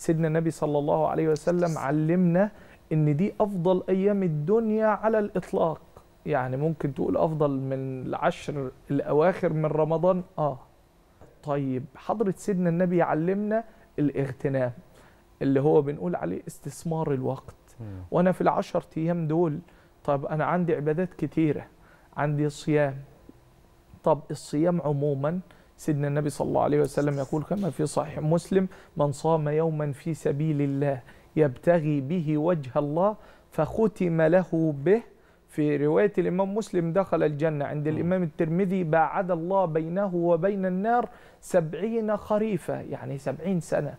سيدنا النبي صلى الله عليه وسلم علمنا ان دي افضل ايام الدنيا على الاطلاق يعني ممكن تقول افضل من العشر الاواخر من رمضان اه طيب حضرة سيدنا النبي علمنا الاغتنام اللي هو بنقول عليه استثمار الوقت وانا في العشر ايام دول طب انا عندي عبادات كتيره عندي صيام طب الصيام عموما سيدنا النبي صلى الله عليه وسلم يقول كما في صحيح مسلم من صام يوما في سبيل الله يبتغي به وجه الله فختم له به في رواية الإمام مسلم دخل الجنة عند الإمام الترمذي باعد الله بينه وبين النار سبعين خريفة يعني سبعين سنة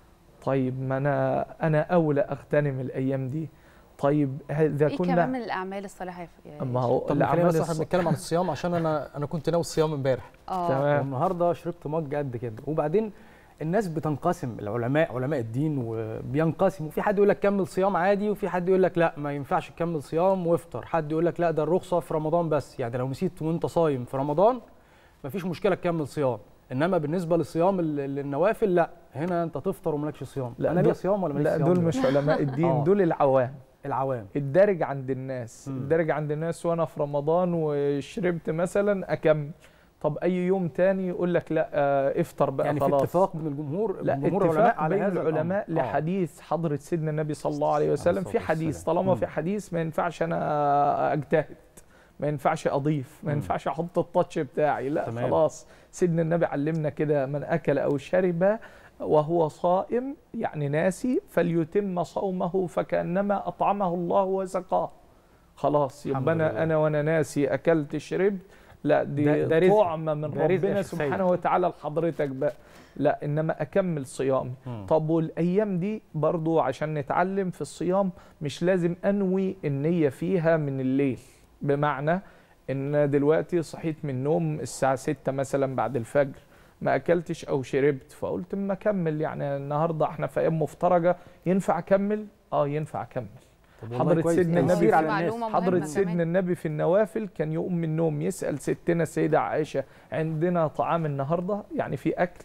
طيب ما أنا أنا أولى أغتنم الأيام دي طيب إذا ايه كنا كمان من الاعمال الصالحه يا يا ما هو طب خلينا الأعمال بس احنا الص- بنتكلم عن الصيام عشان انا انا كنت ناوي الصيام امبارح اه تمام والنهارده شربت مج قد كده وبعدين الناس بتنقسم العلماء علماء الدين وبينقسموا في حد يقول لك كمل صيام عادي وفي حد يقول لك لا ما ينفعش تكمل صيام وافطر حد يقول لك لا ده الرخصه في رمضان بس يعني لو نسيت وانت صايم في رمضان مفيش مشكله تكمل صيام انما بالنسبه للصيام ال- ال- النوافل لا هنا انت تفطر ومالكش صيام لا، انا ليا دول- صيام ولا ماليش لا صيام دول مش علماء الدين آه. دول العوام العوام الدارج عند الناس مم. الدارج عند الناس وانا في رمضان وشربت مثلا اكمل طب اي يوم تاني يقول لك لا آه، افطر بقى يعني خلاص في اتفاق من الجمهور لا جمهور اتفاق العلماء على بين هذا الأمر. العلماء آه. لحديث حضرة سيدنا النبي صلى الله عليه وسلم الصلاة في حديث والسلام. طالما مم. في حديث ما ينفعش انا اجتهد ما ينفعش اضيف ما مم. ينفعش احط التاتش بتاعي لا تمام. خلاص سيدنا النبي علمنا كده من اكل او شرب وهو صائم يعني ناسي فليتم صومه فكانما اطعمه الله وسقاه خلاص الحمد يبقى انا لله. انا وانا ناسي اكلت شربت لا دي ده- ده رزق. طعمه من ده رزق يا ربنا شيخ سيد. سبحانه وتعالى لحضرتك بقى لا انما اكمل صيامي مم. طب والايام دي برضو عشان نتعلم في الصيام مش لازم انوي النيه فيها من الليل بمعنى ان دلوقتي صحيت من النوم الساعه 6 مثلا بعد الفجر ما اكلتش او شربت فقلت اما اكمل يعني النهارده احنا في ايام مفترجه ينفع اكمل اه ينفع اكمل طب والله حضرة كويس. سيدنا تيسير النبي على في الناس معلومة حضرة مهمة سيدنا كمان. النبي في النوافل كان يقوم من النوم يسأل ستنا السيدة عائشة عندنا طعام النهاردة يعني في أكل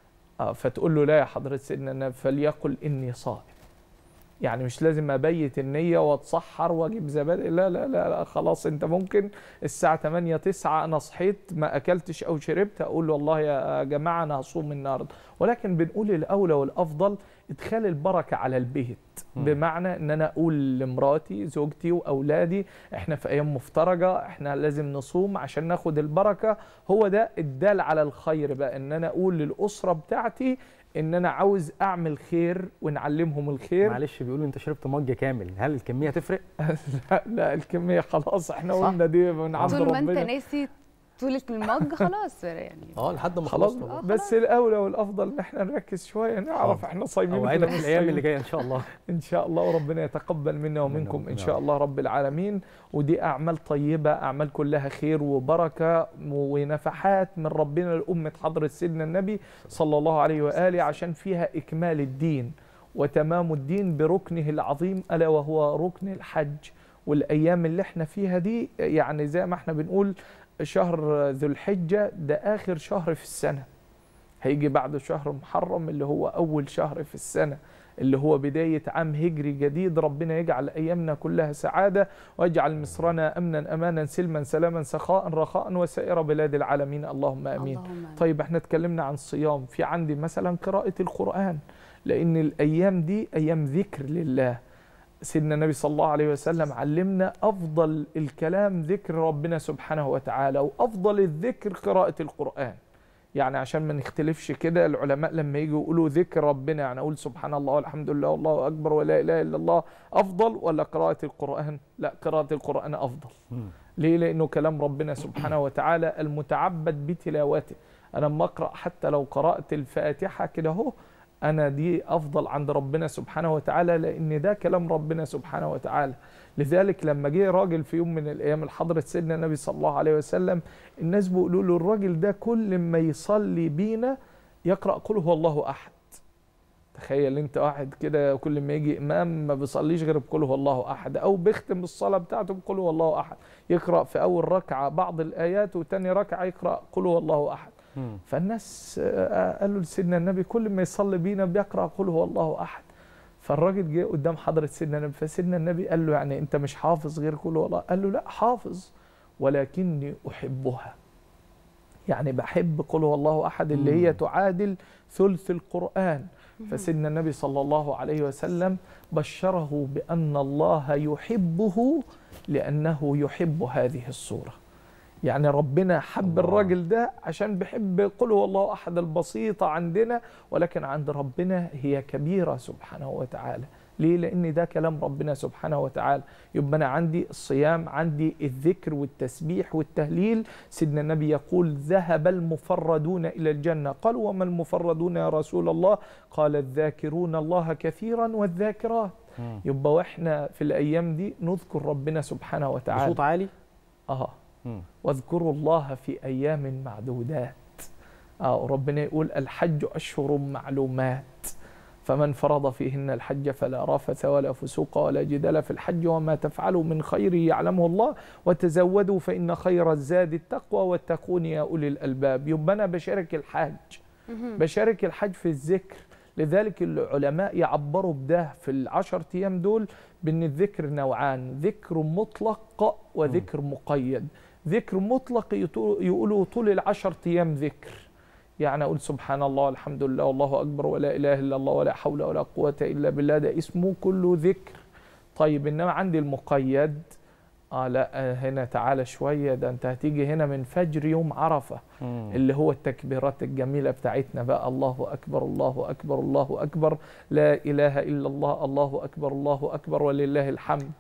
آه فتقول له لا يا حضرة سيدنا النبي فليقل إني صائم يعني مش لازم أبيت النية وأتسحر وأجيب زبادي لا, لا لا لا خلاص أنت ممكن الساعة 8 9 أنا صحيت ما أكلتش أو شربت أقول والله يا جماعة أنا هصوم النهاردة ولكن بنقول الأولى والأفضل إدخال البركة على البيت مم. بمعنى ان انا اقول لمراتي زوجتي واولادي احنا في ايام مفترجه احنا لازم نصوم عشان ناخد البركه هو ده الدال على الخير بقى ان انا اقول للاسره بتاعتي ان انا عاوز اعمل خير ونعلمهم الخير معلش بيقولوا انت شربت مج كامل هل الكميه تفرق لا, لا الكميه خلاص احنا صح. قلنا دي من عند طول ما انت ربنا ناسي طولة المج خلاص يعني اه لحد ما خلاص خلصت آه، بس الاولى والافضل ان احنا نركز شويه نعرف آه. احنا صايمين اوعدك ولا في مش الايام اللي صايمين. جايه ان شاء الله ان شاء الله وربنا يتقبل منا ومنكم ان ربنا. شاء الله رب العالمين ودي اعمال طيبه اعمال كلها خير وبركه ونفحات من ربنا لامه حضره سيدنا النبي صلى الله عليه واله عشان فيها اكمال الدين وتمام الدين بركنه العظيم الا وهو ركن الحج والايام اللي احنا فيها دي يعني زي ما احنا بنقول شهر ذو الحجه ده اخر شهر في السنه هيجي بعد شهر محرم اللي هو اول شهر في السنه اللي هو بداية عام هجري جديد ربنا يجعل أيامنا كلها سعادة ويجعل مصرنا أمنا أمانا سلما سلاما سخاء رخاء وسائر بلاد العالمين اللهم آمين اللهم آمين. طيب احنا اتكلمنا عن الصيام في عندي مثلا قراءة القرآن لأن الأيام دي أيام ذكر لله سيدنا النبي صلى الله عليه وسلم علمنا أفضل الكلام ذكر ربنا سبحانه وتعالى وأفضل الذكر قراءة القرآن يعني عشان ما نختلفش كده العلماء لما يجوا يقولوا ذكر ربنا يعني اقول سبحان الله والحمد لله والله اكبر ولا اله الا الله افضل ولا قراءه القران لا قراءه القران افضل مم. ليه لانه كلام ربنا سبحانه وتعالى المتعبد بتلاوته انا لما اقرا حتى لو قرات الفاتحه كده اهو انا دي افضل عند ربنا سبحانه وتعالى لان ده كلام ربنا سبحانه وتعالى لذلك لما جه راجل في يوم من الايام لحضره سيدنا النبي صلى الله عليه وسلم الناس بيقولوا له الراجل ده كل ما يصلي بينا يقرا قل هو الله احد تخيل انت واحد كده كل ما يجي امام ما بيصليش غير بقول هو الله احد او بيختم الصلاه بتاعته بقول هو الله احد يقرا في اول ركعه بعض الايات وتاني ركعه يقرا قل هو الله احد مم. فالناس آه، قالوا لسيدنا النبي كل ما يصلي بينا بيقرا قل هو الله احد فالراجل جه قدام حضره سيدنا النبي فسيدنا النبي قال له يعني انت مش حافظ غير قل هو الله قال له لا حافظ ولكني احبها يعني بحب قل هو الله احد اللي هي مم. تعادل ثلث القران فسيدنا النبي صلى الله عليه وسلم بشره بان الله يحبه لانه يحب هذه الصوره يعني ربنا حب الله. الراجل ده عشان بيحب قل هو الله احد البسيطه عندنا ولكن عند ربنا هي كبيره سبحانه وتعالى ليه لان ده كلام ربنا سبحانه وتعالى يبقى انا عندي الصيام عندي الذكر والتسبيح والتهليل سيدنا النبي يقول ذهب المفردون الى الجنه قالوا وما المفردون يا رسول الله قال الذاكرون الله كثيرا والذاكرات مم. يبقى واحنا في الايام دي نذكر ربنا سبحانه وتعالى بصوت عالي اه مم. واذكروا الله في ايام معدودات اه ربنا يقول الحج اشهر معلومات فمن فرض فيهن الحج فلا رفث ولا فسوق ولا جدال في الحج وما تفعلوا من خير يعلمه الله وتزودوا فان خير الزاد التقوى واتقون يا اولي الالباب يبقى انا بشارك الحج مهم. بشارك الحج في الذكر لذلك العلماء يعبروا بده في العشر ايام دول بان الذكر نوعان ذكر مطلق وذكر مقيد ذكر مطلق يطو- يقولوا طول العشر ايام ذكر يعني اقول سبحان الله الحمد لله والله اكبر ولا اله الا الله ولا حول ولا قوه الا بالله ده اسمه كله ذكر طيب انما عندي المقيد اه لا آه، هنا تعالى شويه ده انت هتيجي هنا من فجر يوم عرفه مم. اللي هو التكبيرات الجميلة بتاعتنا بقى الله أكبر الله أكبر الله أكبر لا إله إلا الله الله أكبر الله أكبر ولله الحمد